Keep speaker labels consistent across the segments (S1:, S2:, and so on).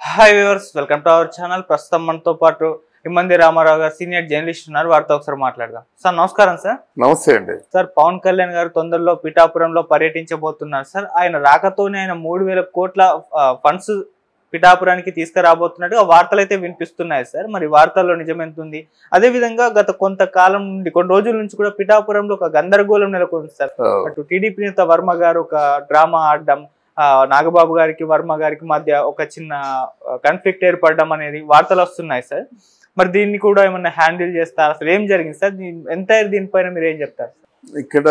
S1: Hi viewers welcome to our channel ప్రస్తుతం మనతో పాటు ఇమ్మంది రామారావు గారు సీనియర్ జర్నలిస్ట్ ఉన్నారు వారితో ఒకసారి మాట్లాడదాం సార్ నమస్కారం సార్
S2: నమస్తే అండి
S1: సార్ పవన్ కళ్యాణ్ గారు తొందరలో పిఠాపురంలో పర్యటించబోతున్నారు సార్ ఆయన రాకతోనే ఆయన మూడు వేల కోట్ల ఫండ్స్ పిఠాపురానికి తీసుకురాబోతున్నట్టుగా వార్తలు అయితే వినిపిస్తున్నాయి సార్ మరి వార్తల్లో నిజమెంతుంది అదే విధంగా గత కొంతకాలం నుండి కొన్ని రోజుల నుంచి కూడా పిఠాపురంలో ఒక గందరగోళం నెలకొంది సార్
S2: ఆ,
S1: అటు టీడీపీ నేత వర్మ గారు ఒక డ్రామా ఆడడం ఆ, నాగబాబు గారికి వర్మ గారికి మధ్య ఒక చిన్న కాన్ఫ్లిక్ట్ ఏర్పడడం అనేది వార్తలు వస్తున్నాయి సార్ మరి దీన్ని కూడా ఏమన్నా హ్యాండిల్ చేస్తారా అసలు ఏం జరిగింది సార్ దీని- ఎంతైర్ దీనిపైన మీరు ఏం చెప్తారు
S2: ఇక్కడ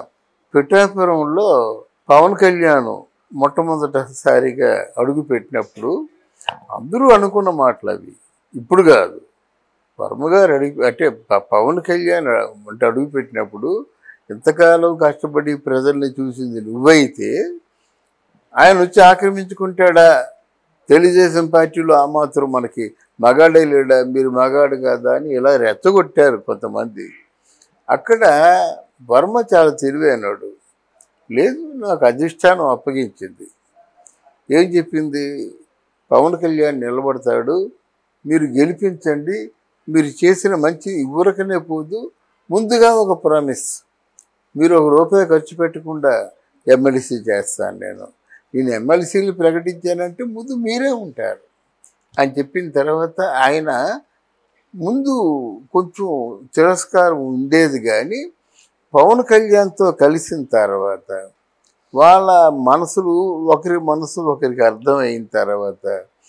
S2: పిఠాపురంలో పవన్ కళ్యాణ్ మొట్టమొదటిసారిగా అడుగు పెట్టినప్పుడు అందరూ అనుకున్న మాటలు అవి ఇప్పుడు కాదు వర్మ గారు అడుగు అంటే ప- పవన్ కళ్యాణ్ అంటే అడుగు పెట్టినప్పుడు ఇంతకాలం కష్టపడి ప్రజల్ని చూసింది నువ్వైతే ఆయన వచ్చి ఆక్రమించుకుంటాడా తెలుగుదేశం పార్టీలో ఆ మాత్రం మనకి మగాడే లేడా మీరు మగాడు కాదా అని ఇలా రెచ్చగొట్టారు కొంతమంది అక్కడ వర్మ చాలా తెలివైనడు లేదు నాకు అధిష్టానం అప్పగించింది ఏం చెప్పింది పవన్ కళ్యాణ్ నిలబడతాడు మీరు గెలిపించండి మీరు చేసిన మంచి ఇవ్వరకనే పోదు ముందుగా ఒక ప్రామిస్ మీరు ఒక రూపాయి ఖర్చు పెట్టకుండా ఎమ్మెల్సీ చేస్తాను నేను నేను ఎమ్మెల్సీలు ప్రకటించానంటే ముందు మీరే ఉంటారు అని చెప్పిన తర్వాత ఆయన ముందు కొంచెం తిరస్కారం ఉండేది కానీ పవన్ కళ్యాణ్తో కలిసిన తర్వాత వాళ్ళ మనసులు ఒకరి మనసు ఒకరికి అర్థమైన తర్వాత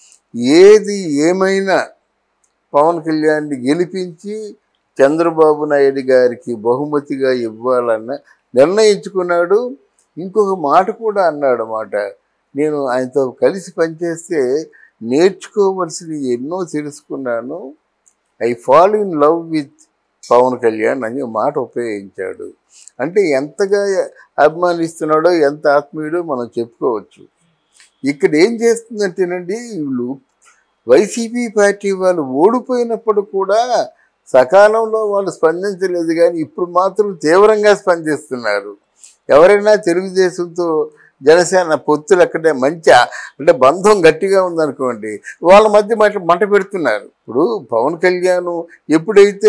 S2: ఏది ఏమైనా పవన్ కళ్యాణ్ని గెలిపించి చంద్రబాబు నాయుడు గారికి బహుమతిగా ఇవ్వాలన్న నిర్ణయించుకున్నాడు ఇంకొక మాట కూడా అన్నాడు మాట నేను ఆయనతో కలిసి పనిచేస్తే నేర్చుకోవలసినవి ఎన్నో తెలుసుకున్నాను I fall in love with Pawan Kalyan అని ఒక మాట ఉపయోగించాడు అంటే ఎంతగా అభిమానిస్తున్నాడో ఎంత ఆత్మీయుడో మనం చెప్పుకోవచ్చు ఇక్కడ ఏం చేస్తుందంటేనండి వీళ్ళు వైసీపీ పార్టీ వాళ్ళు ఓడిపోయినప్పుడు కూడా సకాలంలో వాళ్ళు స్పందించలేదు కానీ ఇప్పుడు మాత్రం తీవ్రంగా స్పందిస్తున్నారు ఎవరైనా తెలుగుదేశంతో జనసేన పొత్తులు అక్కడే మంచి అంటే బంధం గట్టిగా ఉందనుకోండి వాళ్ళ మధ్య మంట మంట పెడుతున్నారు ఇప్పుడు పవన్ కళ్యాణ్ ఎప్పుడైతే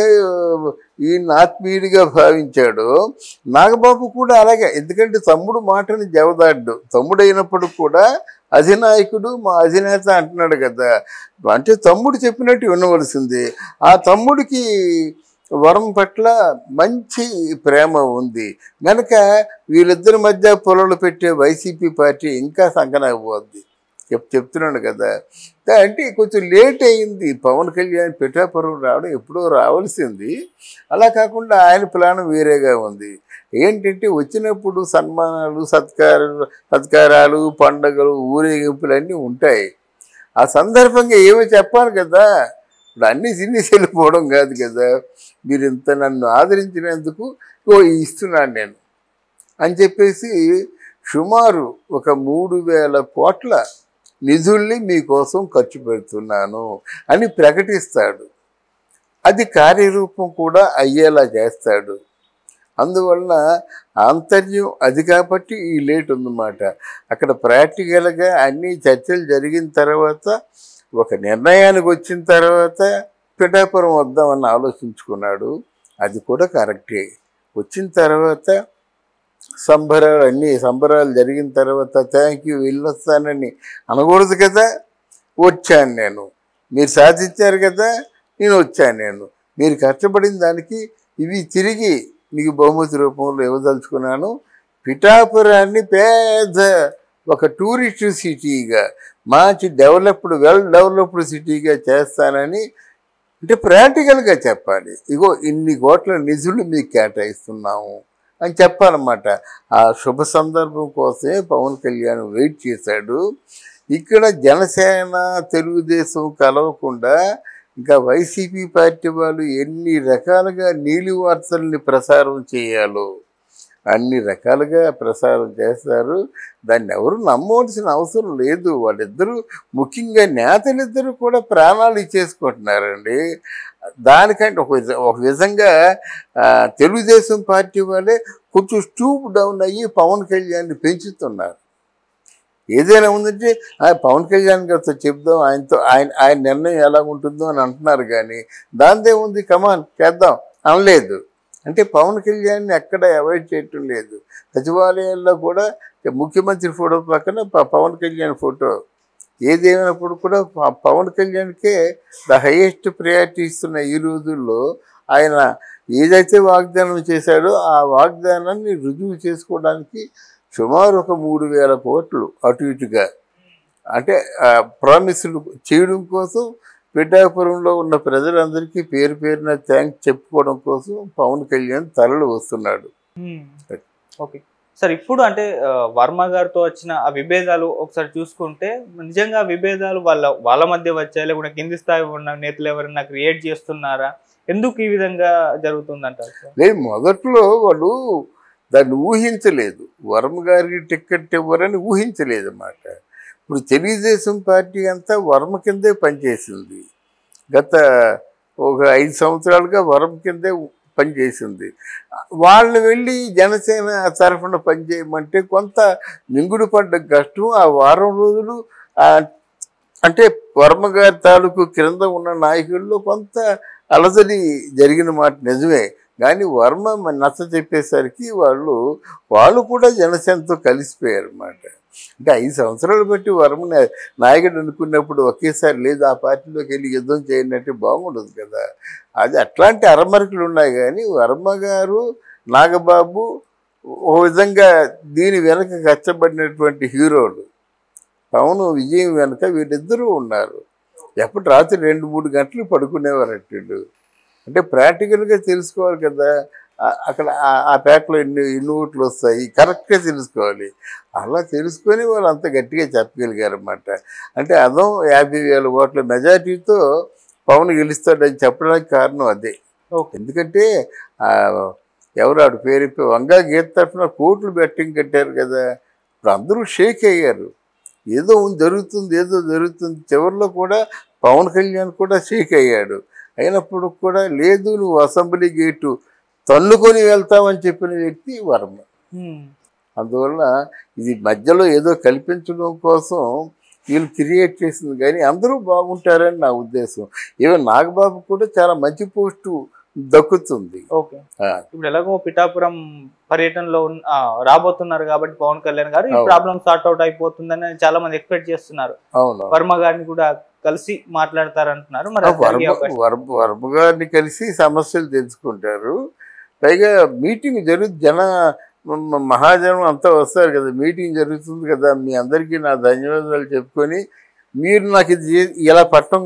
S2: ఈయన ఆత్మీయుడిగా భావించాడో నాగబాబు కూడా అలాగే ఎందుకంటే తమ్ముడు మాటని జవదాడ్డు తమ్ముడు అయినప్పుడు కూడా అధినాయకుడు మా అధినేత అంటున్నాడు కదా అంటే తమ్ముడు చెప్పినట్టు వినవలసింది ఆ తమ్ముడికి వరం పట్ల మంచి ప్రేమ ఉంది గనక వీళ్ళిద్దరి మధ్య పొలలు పెట్టే వైసీపీ పార్టీ ఇంకా సంకనాకపోద్ది చెప్ చెప్తున్నాడు కదా అంటే కొంచెం లేట్ అయింది పవన్ కళ్యాణ్ పిఠాపురం రావడం ఎప్పుడో రావాల్సింది అలా కాకుండా ఆయన ప్లాన్ వేరేగా ఉంది ఏంటంటే వచ్చినప్పుడు సన్మానాలు సత్కారాలు సత్కారాలు పండగలు ఊరేగింపులు అన్నీ ఉంటాయి ఆ సందర్భంగా ఏమో చెప్పాలి కదా ఇప్పుడు అన్ని తినేసి వెళ్ళిపోవడం కాదు కదా మీరు ఇంత నన్ను ఆదరించినందుకు ఓ ఇస్తున్నాను నేను అని చెప్పేసి సుమారు ఒక మూడు వేల కోట్ల నిధుల్ని మీకోసం ఖర్చు పెడుతున్నాను అని ప్రకటిస్తాడు అది కార్యరూపం కూడా అయ్యేలా చేస్తాడు అందువలన ఆంతర్యం అది కాబట్టి ఈ లేట్ ఉందన్నమాట అక్కడ ప్రాక్టికల్గా అన్ని చర్చలు జరిగిన తర్వాత ఒక నిర్ణయానికి వచ్చిన తర్వాత పిఠాపురం వద్దామని ఆలోచించుకున్నాడు అది కూడా కరెక్టే వచ్చిన తర్వాత సంబరాలు అన్ని సంబరాలు జరిగిన తర్వాత థ్యాంక్ యూ వెళ్ళొస్తానని అనకూడదు కదా వచ్చాను నేను మీరు సాధించారు కదా నేను వచ్చాను నేను మీరు కష్టపడిన దానికి ఇవి తిరిగి మీకు బహుమతి రూపంలో ఇవ్వదలుచుకున్నాను పిఠాపురాన్ని పెద్ద ఒక టూరిస్ట్ సిటీగా మంచి డెవలప్డ్ వెల్ డెవలప్డ్ సిటీగా చేస్తానని అంటే ప్రాక్టికల్గా చెప్పాలి ఇగో ఇన్ని కోట్ల నిధులు మీకు కేటాయిస్తున్నాము అని చెప్పాలన్నమాట ఆ శుభ సందర్భం కోసమే పవన్ కళ్యాణ్ వెయిట్ చేశాడు ఇక్కడ జనసేన తెలుగుదేశం కలవకుండా ఇంకా వైసీపీ పార్టీ వాళ్ళు ఎన్ని రకాలుగా నీలి వార్తల్ని ప్రసారం చేయాలో అన్ని రకాలుగా ప్రసారం చేస్తారు దాన్ని ఎవరు నమ్మవలసిన అవసరం లేదు వాళ్ళిద్దరూ ముఖ్యంగా నేతలిద్దరూ కూడా ప్రాణాలు ఇచ్చేసుకుంటున్నారండి దానికంటే ఒక విధ- ఒక విధంగా ఆ, తెలుగుదేశం పార్టీ వాళ్ళే కొంచెం స్టూప్ డౌన్ అయ్యి పవన్ కళ్యాణ్ని పెంచుతున్నారు ఏదైనా ఉందంటే ఆ పవన్ కళ్యాణ్ గారితో చెప్దాం ఆయనతో ఆయన ఆయన నిర్ణయం ఎలా ఉంటుందో అని అంటున్నారు కానీ దాందే ఉంది కమాన్ చేద్దాం అనలేదు అంటే పవన్ కళ్యాణ్ని ఎక్కడ అవాయిడ్ చేయటం లేదు సచివాలయాల్లో కూడా ముఖ్యమంత్రి ఫోటో పక్కన ప- పవన్ కళ్యాణ్ ఫోటో ఏదేమైనప్పుడు కూడా ప- పవన్ కళ్యాణ్కే ద హైయెస్ట్ ప్రయారిటీ ఇస్తున్న ఈ రోజుల్లో ఆయన ఏదైతే వాగ్దానం చేశాడో ఆ వాగ్దానాన్ని రుజువు చేసుకోవడానికి సుమారు ఒక మూడు వేల కోట్లు అటు ఇటుగా అంటే ప్రామిసులు చేయడం కోసం పిఠాపురంలో ఉన్న ప్రజలందరికీ పేరు పేరున థ్యాంక్స్ చెప్పుకోవడం కోసం పవన్ కళ్యాణ్ తరలి వస్తున్నాడు
S1: ఓకే సార్ ఇప్పుడు అంటే ఆ, వర్మ గారితో వచ్చిన ఆ విభేదాలు ఒకసారి చూసుకుంటే నిజంగా ఆ విభేదాలు వాళ్ళ వాళ్ళ మధ్య వచ్చాయి లేకుంటే కింది స్థాయి ఉన్న నేతలు ఎవరైనా క్రియేట్ చేస్తున్నారా ఎందుకు ఈ విధంగా జరుగుతుందంటారు సార్
S2: లేదు మొదట్లో వాళ్ళు దాన్ని ఊహించలేదు వర్మ గారికి టిక్కెట్ ఇవ్వరని ఊహించలేదు అన్నమాట ఇప్పుడు తెలుగుదేశం పార్టీ అంతా వర్మ కిందే పనిచేసింది గత ఒక ఐదు సంవత్సరాలుగా వర్మ కిందే పనిచేసింది వాళ్ళు వెళ్ళి జనసేన తరఫున పనిచేయమంటే కొంత మింగుడు పడ్డ కష్టం ఆ వారం రోజులు ఆ, అంటే వర్మ గారి తాలూకు క్రింద ఉన్న నాయకుల్లో కొంత అలజడి జరిగిన మాట నిజమే కానీ వర్మ మ- నచ్చ చెప్పేసరికి వాళ్ళు వాళ్ళు కూడా జనసేనతో కలిసిపోయారు అన్నమాట అంటే ఐదు సంవత్సరాలు బట్టి వర్మ నా- నాయకుడు అనుకున్నప్పుడు ఒకేసారి లేదు ఆ పార్టీలోకి వెళ్ళి యుద్ధం చేయండి బాగుండదు కదా అది అట్లాంటి అరమరికలు ఉన్నాయి కానీ వర్మ గారు నాగబాబు ఓ విధంగా దీని వెనక కష్టపడినటువంటి హీరోలు పవన్ విజయం వెనక వీళ్ళిద్దరూ ఉన్నారు ఎప్పుడు రాత్రి రెండు మూడు గంటలు పడుకునేవారు అట్టిళ్ళు అంటే ప్రాక్టికల్గా తెలుసుకోవాలి కదా ఆ- అక్కడ ఆ- ఆ పేటలో ఎన్ని ఎన్ని ఓట్లు వస్తాయి కరెక్ట్గా తెలుసుకోవాలి అలా తెలుసుకొని వాళ్ళు అంత గట్టిగా చెప్పగలిగారు అన్నమాట అంటే అదం యాభై వేల ఓట్ల మెజార్టీతో పవన్ గెలుస్తాడని చెప్పడానికి కారణం అదే
S1: ఓకే
S2: ఎందుకంటే ఆ, ఎవరు ఆడు పేరు చెప్పి వంగా గీత తరఫున కోట్లు బెట్టింగ్ కట్టారు కదా ఇప్పుడు అందరూ షేక్ అయ్యారు ఏదో ఉంది, జరుగుతుంది ఏదో జరుగుతుంది చివరిలో కూడా పవన్ కళ్యాణ్ కూడా షేక్ అయ్యాడు అయినప్పుడు కూడా లేదు నువ్వు అసెంబ్లీ గేటు తన్నుకొని వెళ్తావని చెప్పిన వ్యక్తి వర్మ
S1: ఉమ్.
S2: అందువల్ల ఇది మధ్యలో ఏదో కల్పించడం కోసం వీళ్ళు క్రియేట్ చేసింది కానీ అందరూ బాగుంటారని నా ఉద్దేశం ఈవెన్ నాగబాబు కూడా చాలా మంచి పోస్టు దక్కుతుంది
S1: ఓకే
S2: ఆ,
S1: ఇప్పుడు ఎలాగో పిఠాపురం పర్యటనలో ఉన్న- ఆ, రాబోతున్నారు కాబట్టి పవన్ కళ్యాణ్ గారు ఈ
S2: అవును.
S1: ప్రాబ్లం సార్ట్ అవుట్ అయిపోతుందని చాలా మంది ఎక్స్పెక్ట్ చేస్తున్నారు
S2: అవును
S1: వర్మ గారిని కూడా కలిసి మాట్లాడతారంటున్నారు మరి అది జరిగే
S2: వర్మ
S1: అవకాశం-
S2: వర్మ వర్మ గారిని కలిసి సమస్యలు తెలుసుకుంటారు పైగా మీటింగ్ జరుగు జన మ- మ- మహాజనం అంతా వస్తారు కదా మీటింగ్ జరుగుతుంది కదా మీ అందరికీ నా ధన్యవాదాలు చెప్పుకొని మీరు నాకు ఇది చే- ఇలా పట్టం